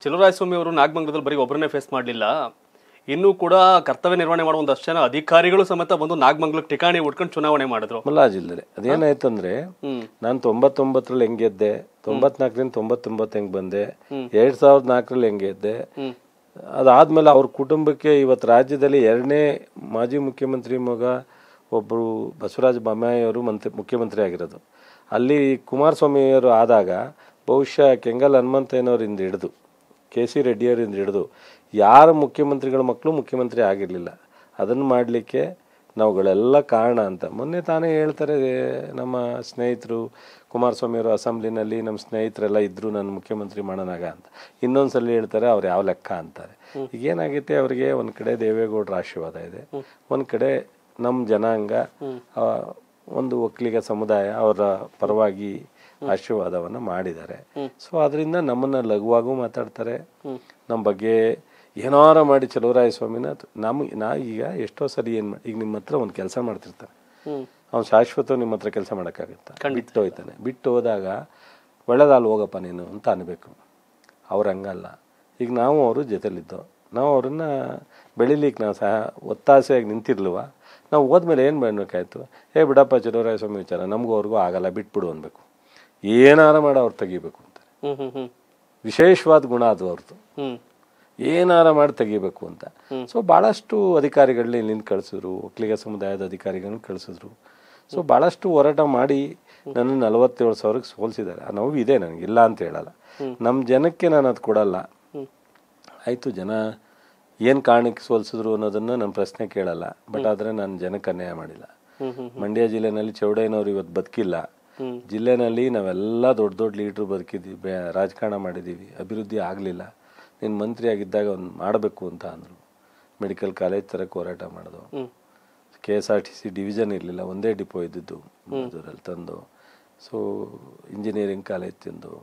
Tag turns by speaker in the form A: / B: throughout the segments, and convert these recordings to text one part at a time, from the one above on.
A: ಸ್ವಾಮಿ ಅವರು ನಾಗಮಂಗಲದಲ್ಲಿ ಬರೀ ಒಬ್ಬರನ್ನೇ ಫೇಸ್ ಮಾಡಲಿಲ್ಲ ಇನ್ನೂ ಕೂಡ ಕರ್ತವ್ಯ ನಿರ್ವಹಣೆ ಮಾಡುವ ಒಂದಷ್ಟು ಜನ ಅಧಿಕಾರಿಗಳು ಸಮೇತ ಬಂದು ನಾಗಮಂಗಲಕ್ಕೆ ಠಿಕಾಣಿ ಉಟ್ಕೊಂಡು ಚುನಾವಣೆ ಮಾಡಿದ್ರು
B: ಮಲ್ಲಾಜಿಲ್ದರೆ ಅದೇನಾಯ್ತಂದ್ರೆ
A: ಹ್ಮ್
B: ನಾನು ತೊಂಬತ್ತೊಂಬತ್ತರಲ್ಲಿ ಹೆಂಗ್ ಗೆದ್ದೆ ತೊಂಬತ್ನಾಲ್ಕರಿಂದ ತೊಂಬತ್ತೊಂಬತ್ತು ಹೆಂಗ್ ಬಂದೆ ಎರಡ್ ಸಾವಿರದ ನಾಲ್ಕರಲ್ಲಿ ಹೆಂಗ್ ಗೆದ್ದೆ
A: ಹ್ಮ್
B: ಅದಾದ್ಮೇಲೆ ಅವ್ರ ಕುಟುಂಬಕ್ಕೆ ಇವತ್ತು ರಾಜ್ಯದಲ್ಲಿ ಎರಡನೇ ಮಾಜಿ ಮುಖ್ಯಮಂತ್ರಿ ಮಗ ಒಬ್ಬರು ಬಸವರಾಜ ಬೊಮ್ಮಾಯಿ ಅವರು ಮಂತ್ರಿ ಮುಖ್ಯಮಂತ್ರಿ ಆಗಿರೋದು ಅಲ್ಲಿ ಕುಮಾರಸ್ವಾಮಿಯವರು ಆದಾಗ ಬಹುಶಃ ಕೆಂಗಲ್ ಹನುಮಂತಯ್ಯನವರಿಂದ ಹಿಡಿದು ಕೆ ಸಿ ರೆಡ್ಡಿಯವರಿಂದ ಹಿಡಿದು ಯಾರ ಮುಖ್ಯಮಂತ್ರಿಗಳ ಮಕ್ಕಳು ಮುಖ್ಯಮಂತ್ರಿ ಆಗಿರಲಿಲ್ಲ ಅದನ್ನು ಮಾಡಲಿಕ್ಕೆ ನಾವುಗಳೆಲ್ಲ ಕಾರಣ ಅಂತ ಮೊನ್ನೆ ತಾನೇ ಹೇಳ್ತಾರೆ ನಮ್ಮ ಸ್ನೇಹಿತರು ಕುಮಾರಸ್ವಾಮಿಯವರು ಅಸೆಂಬ್ಲಿನಲ್ಲಿ ನಮ್ಮ ಸ್ನೇಹಿತರೆಲ್ಲ ಇದ್ರು ನಾನು ಮುಖ್ಯಮಂತ್ರಿ ಮಾಡೋಣಾಗ ಅಂತ ಇನ್ನೊಂದ್ಸಲ ಹೇಳ್ತಾರೆ ಅವ್ರು ಯಾವ ಲೆಕ್ಕ ಅಂತಾರೆ ಈಗ ಏನಾಗೈತೆ ಅವರಿಗೆ ಒಂದು ಕಡೆ ದೇವೇಗೌಡರ ಆಶೀರ್ವಾದ ಇದೆ ಒಂದು ಕಡೆ ನಮ್ಮ ಜನಾಂಗ ಆ, ಒಂದು ಒಕ್ಕಲಿಗ ಸಮುದಾಯ ಅವರ ಪರವಾಗಿ ಆಶೀರ್ವಾದವನ್ನು ಮಾಡಿದ್ದಾರೆ ಸೊ ಅದರಿಂದ ನಮ್ಮನ್ನ ಲಘುವಾಗೂ ಮಾತಾಡ್ತಾರೆ ನಮ್ಮ ಬಗ್ಗೆ ಏನಾರ ಮಾಡಿ ಚಲುವರಾಯ ಸ್ವಾಮಿನ ನಮಗೆ ನಾ ಈಗ ಎಷ್ಟೋ ಸರಿ ಏನು ಮಾಡಿ ಈಗ ನಿಮ್ಮ ಹತ್ರ ಒಂದು ಕೆಲಸ ಮಾಡ್ತಿರ್ತಾನೆ
A: ಹ್ಮ್
B: ಅವ್ನು ಶಾಶ್ವತ ನಿಮ್ಮ ಹತ್ರ ಕೆಲಸ ಮಾಡೋಕ್ಕಾಗುತ್ತಾ ಬಿಟ್ಟು ಹೋಯ್ತಾನೆ ಬಿಟ್ಟು ಹೋದಾಗ ಒಳ್ಳೆದಾಲ್ ಹೋಗಪ್ಪ ನೀನು ಅಂತ ಅನ್ಬೇಕು ಅವ್ರು ಹಂಗಲ್ಲ ಈಗ ನಾವು ಅವರು ಜೊತೆಲಿದ್ದು ನಾವು ಅವ್ರನ್ನ ಬೆಳಿಲಿಕ್ಕೆ ನಾವು ಸಹ ಒತ್ತಾಸೆಯಾಗಿ ನಿಂತಿರ್ಲಿವ ನಾವು ಹೋದ್ಮೇಲೆ ಏನು ಮಾಡಬೇಕಾಯ್ತು ಏ ಬಿಡಪ್ಪ ಚಲುವರಾಯ ಸ್ವಾಮಿ ವಿಚಾರ ನಮಗೂ ಅವ್ರಿಗೂ ಆಗಲ್ಲ ಬಿಟ್ಬಿಡು ಅನ್ಬೇಕು ಏನಾರ ಮಾಡಿ ಅವ್ರು ತೆಗಿಬೇಕು ಅಂತ
A: ಹ್ಮ್ ಹ್ಮ್ ಹ್ಮ್
B: ವಿಶೇಷವಾದ ಗುಣ ಅದು ಅವ್ರದ್ದು
A: ಹ್ಮ್
B: ಏನಾರ ಮಾಡಿ ತೆಗಿಬೇಕು ಅಂತ ಸೊ ಭಾಳಷ್ಟು ಅಧಿಕಾರಿಗಳನ್ನ ಇಲ್ಲಿಂದ ಕಳಿಸಿದ್ರು ಒಕ್ಕಲಿಗ ಸಮುದಾಯದ ಅಧಿಕಾರಿಗಳನ್ನ ಕಳಿಸಿದ್ರು ಸೊ ಭಾಳಷ್ಟು ಹೋರಾಟ ಮಾಡಿ ನನ್ನ ನಲವತ್ತೇಳು ಸಾವಿರಕ್ಕೆ ಸೋಲ್ಸಿದ್ದಾರೆ ಆ ನೋವು ಇದೆ ನನಗೆ ಇಲ್ಲ ಅಂತ ಹೇಳಲ್ಲ ನಮ್ಮ ಜನಕ್ಕೆ ನಾನು ಅದು ಕೊಡಲ್ಲ ಆಯಿತು ಜನ ಏನು ಕಾರಣಕ್ಕೆ ಸೋಲ್ಸಿದ್ರು ಅನ್ನೋದನ್ನು ನನ್ನ ಪ್ರಶ್ನೆ ಕೇಳಲ್ಲ ಬಟ್ ಆದರೆ ನಾನು ಜನಕ್ಕೆ ಅನ್ಯಾಯ ಮಾಡಿಲ್ಲ
A: ಹ್ಮ್ ಹ್ಮ್
B: ಮಂಡ್ಯ ಜಿಲ್ಲೆನಲ್ಲಿ ಚೌಡಯ್ಯನವ್ರು ಇವತ್ತು ಬದುಕಿಲ್ಲ
A: ಹ್ಮ್.
B: ಜಿಲ್ಲೆನಲ್ಲಿ ನಾವೆಲ್ಲ ದೊಡ್ಡ ದೊಡ್ಡ ಲೀಡ್ರು ಬದುಕಿದ್ದೀವಿ ಬೆ ರಾಜಕಾರಣ ಮಾಡಿದ್ದೀವಿ ಅಭಿವೃದ್ಧಿ ಆಗಲಿಲ್ಲ ನೀನು ಮಂತ್ರಿ ಆಗಿದ್ದಾಗ ಒಂದು ಮಾಡಬೇಕು ಅಂತ ಅಂದರು ಮೆಡಿಕಲ್ ಕಾಲೇಜ್ ತರಕ್ಕೆ ಹೋರಾಟ ಮಾಡಿದ್ರು
A: ಹ್ಮ್
B: K S R T C division ಇರಲಿಲ್ಲ ಒಂದೇ ಡಿಪೋ ಇದ್ದಿದ್ದು ಮದ್ದೂರಲ್ಲಿ ತಂದು ಸೊ ಇಂಜಿನಿಯರಿಂಗ್ ಕಾಲೇಜ್ ತಂದು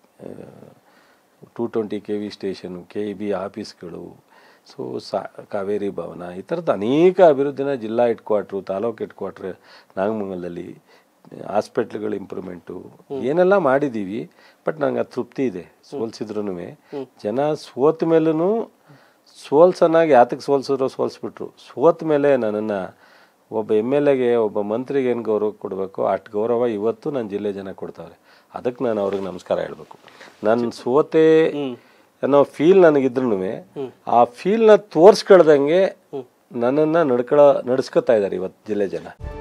B: two twenty K V station K E B ಆಫೀಸ್ಗಳು ಸೊ ಸಾ ಕಾವೇರಿ ಭವನ ಈ ಥರದ್ದು ಅನೇಕ ಅಭಿವೃದ್ಧಿನ ಜಿಲ್ಲಾ headquarters taluk headquarters ನಾಗಮಂಗಲದಲ್ಲಿ ಹಾಸ್ಪಿಟ್ಲ್ಗಳ ಇಂಪ್ರೂವ್ಮೆಂಟು ಏನೆಲ್ಲ ಮಾಡಿದ್ದೀವಿ ಬಟ್ ನಂಗೆ ಅದು ತೃಪ್ತಿ ಇದೆ ಸೋಲ್ಸಿದ್ರು ಜನ ಸೋತ ಮೇಲೂ ಸೋಲ್ಸನಾಗಿ ಯಾತಕ್ಕೆ ಸೋಲ್ಸಿದ್ರು ಸೋಲ್ಸ್ಬಿಟ್ರು ಸೋತ ಮೇಲೆ ನನ್ನನ್ನು ಒಬ್ಬ ಎಮ್ ಎಲ್ ಎಗೆ ಒಬ್ಬ ಮಂತ್ರಿಗೆ ಏನು ಗೌರವ ಕೊಡಬೇಕು ಅಷ್ಟು ಗೌರವ ಇವತ್ತು ನನ್ನ ಜಿಲ್ಲೆ ಜನ ಕೊಡ್ತಾವ್ರೆ ಅದಕ್ಕೆ ನಾನು ಅವ್ರಿಗೆ ನಮಸ್ಕಾರ ಹೇಳಬೇಕು ನಾನು ಸೋತೆ ಅನ್ನೋ ಫೀಲ್ ನನಗಿದ್ರು ಆ ಫೀಲ್ನ ತೋರಿಸ್ಕೊಳ್ದಂಗೆ ನನ್ನನ್ನು ನಡ್ಕೊಳ ನಡೆಸ್ಕೊತಾ ಇದ್ದಾರೆ ಇವತ್ತು ಜಿಲ್ಲೆ ಜನ